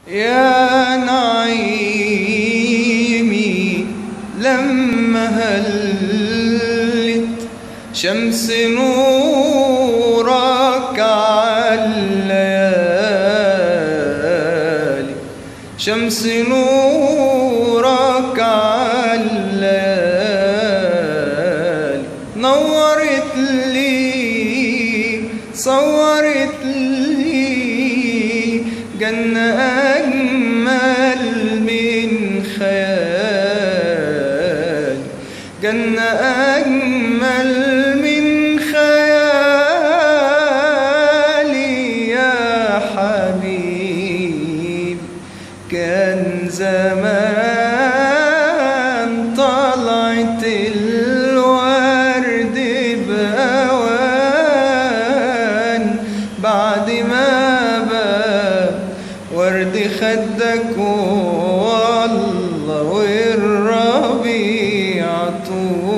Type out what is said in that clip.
يا نعيمي لما هلت شمس نورك عالليالي شمس نورك عالليالي نورت لي صورت لي جنة أجمل من خيال جنة أجمل من خيالي يا حبيب كان زمان طلعت الورد بأوان بعد ما بقى ورد خدك والله والربيع طول